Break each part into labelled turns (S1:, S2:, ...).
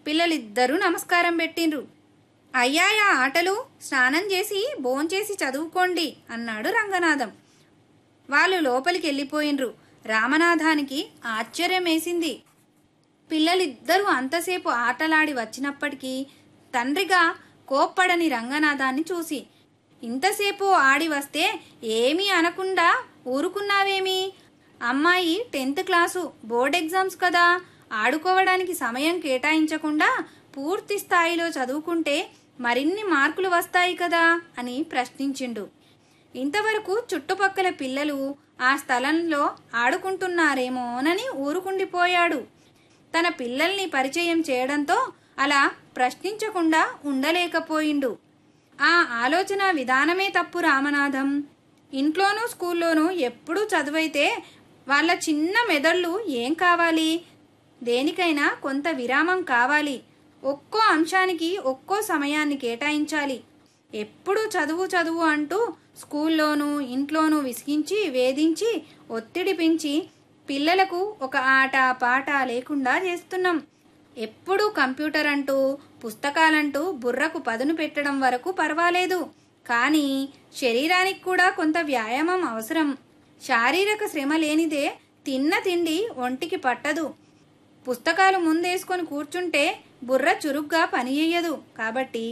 S1: పిల్లలిద్దరూ నమస్కారం పెట్టిండ్రు అయ్యాయా ఆటలు స్నానం చేసి భోంచేసి చదువుకోండి అన్నాడు రంగనాథం వాళ్ళు లోపలికి వెళ్ళిపోయిండ్రు రామనాథానికి ఆశ్చర్యం వేసింది పిల్లలిద్దరూ అంతసేపు ఆటలాడి వచ్చినప్పటికీ తండ్రిగా కోప్పడని రంగనాథాన్ని చూసి ఇంతసేపు ఆడి వస్తే ఏమీ అనకుండా ఊరుకున్నావేమి అమ్మాయి టెన్త్ క్లాసు బోర్డ్ ఎగ్జామ్స్ కదా ఆడుకోవడానికి సమయం కేటాయించకుండా పూర్తి స్థాయిలో చదువుకుంటే మరిన్ని మార్కులు వస్తాయి కదా అని ప్రశ్నించిండు ఇంతవరకు చుట్టుపక్కల పిల్లలు ఆ స్థలంలో ఆడుకుంటున్నారేమోనని ఊరుకుండిపోయాడు తన పిల్లల్ని పరిచయం చేయడంతో అలా ప్రశ్నించకుండా ఉండలేకపోయిండు ఆ ఆలోచన విధానమే తప్పు రామనాథం ఇంట్లోనూ స్కూల్లోనూ ఎప్పుడూ చదువైతే వాళ్ళ చిన్న మెదళ్ళు ఏం కావాలి దేనికైనా కొంత విరామం కావాలి ఒక్కో అంశానికి ఒక్కో సమయాన్ని కేటాయించాలి ఎప్పుడూ చదువు చదువు అంటూ స్కూల్లోనూ ఇంట్లోనూ విసిగించి వేధించి ఒత్తిడి పెంచి పిల్లలకు ఒక ఆట పాట లేకుండా చేస్తున్నాం ఎప్పుడూ కంప్యూటర్ అంటూ పుస్తకాలంటూ బుర్రకు పదును పెట్టడం వరకు పర్వాలేదు కానీ శరీరానికి కూడా కొంత వ్యాయామం అవసరం శారీరక శ్రమ లేనిదే తిన్న తిండి ఒంటికి పట్టదు పుస్తకాలు ముందేసుకొని కూర్చుంటే బుర్ర చురుగ్గా పనిచేయదు కాబట్టి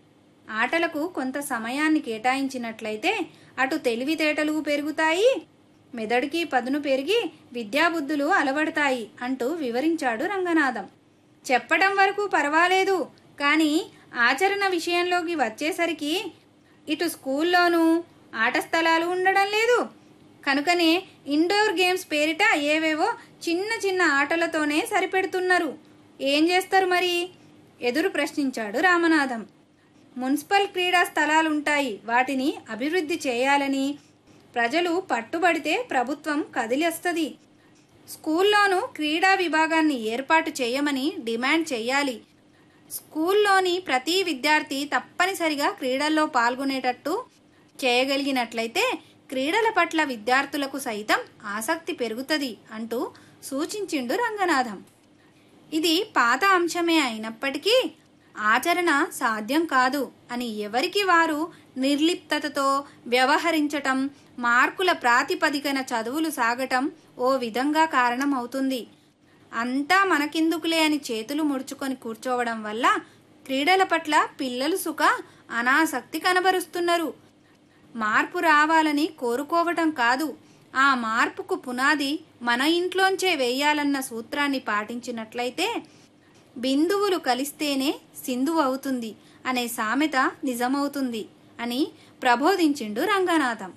S1: ఆటలకు కొంత సమయాన్ని కేటాయించినట్లయితే అటు తెలివితేటలు పెరుగుతాయి మెదడుకి పదును పెరిగి విద్యాబుద్ధులు అలవడతాయి అంటూ వివరించాడు రంగనాథం చెప్పడం వరకు పర్వాలేదు కానీ ఆచరణ విషయంలోకి వచ్చేసరికి ఇటు స్కూల్లోనూ ఆట స్థలాలు ఉండడం లేదు కనుకనే ఇండోర్ గేమ్స్ పేరిట ఏవేవో చిన్న చిన్న ఆటలతోనే సరిపెడుతున్నారు ఏం చేస్తారు మరి ఎదురు ప్రశ్నించాడు రామనాథం మున్సిపల్ క్రీడా స్థలాలుంటాయి వాటిని అభివృద్ధి చేయాలని ప్రజలు పట్టుబడితే ప్రభుత్వం కదిలేస్తుంది స్కూల్లోనూ క్రీడా విభాగాన్ని ఏర్పాటు చేయమని డిమాండ్ చేయాలి స్కూల్లోని ప్రతి విద్యార్థి తప్పనిసరిగా క్రీడల్లో పాల్గొనేటట్టు చేయగలిగినట్లయితే క్రీడల పట్ల విద్యార్థులకు సైతం ఆసక్తి పెరుగుతుంది అంటూ సూచించిండు రంగనాథం ఇది పాత అంశమే అయినప్పటికీ ఆచరణ సాధ్యం కాదు అని ఎవరికి వారు నిర్లిప్తతతో వ్యవహరించటం మార్కుల ప్రాతిపదికన చదువులు సాగటం ఓ విధంగా కారణమవుతుంది అంతా మనకెందుకులే అని చేతులు ముడుచుకొని కూర్చోవడం వల్ల క్రీడల పట్ల పిల్లలు సుఖ అనాసక్తి కనబరుస్తున్నారు మార్పు రావాలని కోరుకోవటం కాదు ఆ మార్పుకు పునాది మన ఇంట్లోంచే వేయాలన్న సూత్రాన్ని పాటించినట్లయితే బిందువులు కలిస్తేనే సింధువు అవుతుంది అనే సామెత నిజమవుతుంది అని ప్రబోధించిండు రంగనాథం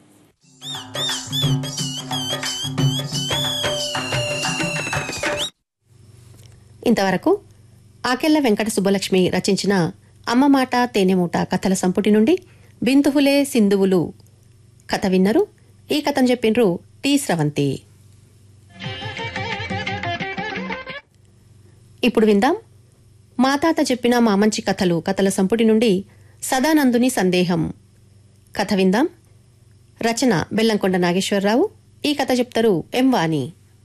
S2: ఇంతవరకు ఆకెళ్ల వెంకట సుబ్బలక్ష్మి రచించిన అమ్మ మాట తేనెమూట కథల సంపుటి నుండి బిందువులే సింధువులు కథ విన్నరు ఈ కథను చెప్పిండ్రు టి స్రవంతి ఇప్పుడు విందాం మా తాత చెప్పిన మా మంచి కథలు కథల సంపుటి నుండి సదానందుని సందేహం కథ విందాం రచన బెల్లంకొండ నాగేశ్వరరావు ఈ కథ చెప్తారు ఎం వాణి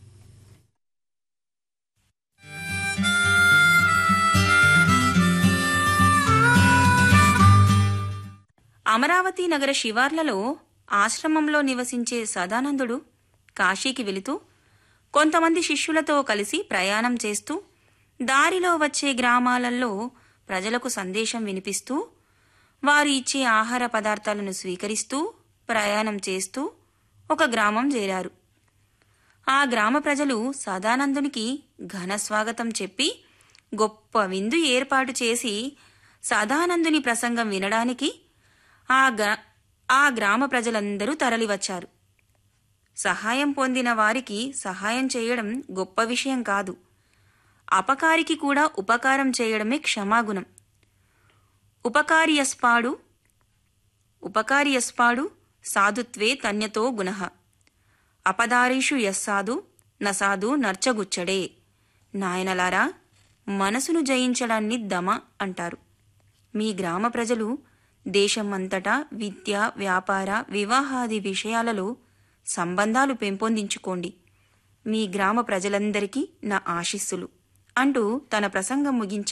S3: అమరావతి నగర శివార్లలో ఆశ్రమంలో నివసించే సదానందుడు కాశీకి వెళుతూ కొంతమంది శిష్యులతో కలిసి ప్రయాణం చేస్తూ దారిలో వచ్చే గ్రామాలలో ప్రజలకు సందేశం వినిపిస్తూ వారు ఇచ్చే ఆహార పదార్థాలను స్వీకరిస్తూ ప్రయాణం చేస్తూ ఒక గ్రామం చేరారు ఆ గ్రామ ప్రజలు సదానందునికి ఘన స్వాగతం చెప్పి గొప్ప విందు ఏర్పాటు చేసి సదానందుని ప్రసంగం వినడానికి ఆ గ్రా ఆ గ్రామ ప్రజలందరూ తరలివచ్చారు సహాయం పొందిన వారికి సహాయం చేయడం గొప్ప విషయం కాదు అపకారికి కూడా ఉపకారం చేయడమే క్షమాగుణం ఉపకార్యస్పాడు ఉపకార్యస్పాడు సాధుత్వే తన్యతో గుణః అపదారీషు యస్సాదు నసాదు నర్చగుచ్చడే నాయనలారా మనసును జయించడాన్ని దమ అంటారు మీ గ్రామ ప్రజలు దేశమంతటా విద్య వ్యాపార వివాహాది విషయాలలో సంబంధాలు పెంపొందించుకోండి మీ గ్రామ ప్రజలందరికీ నా ఆశీస్సులు అంటూ తన ప్రసంగం ముగించారు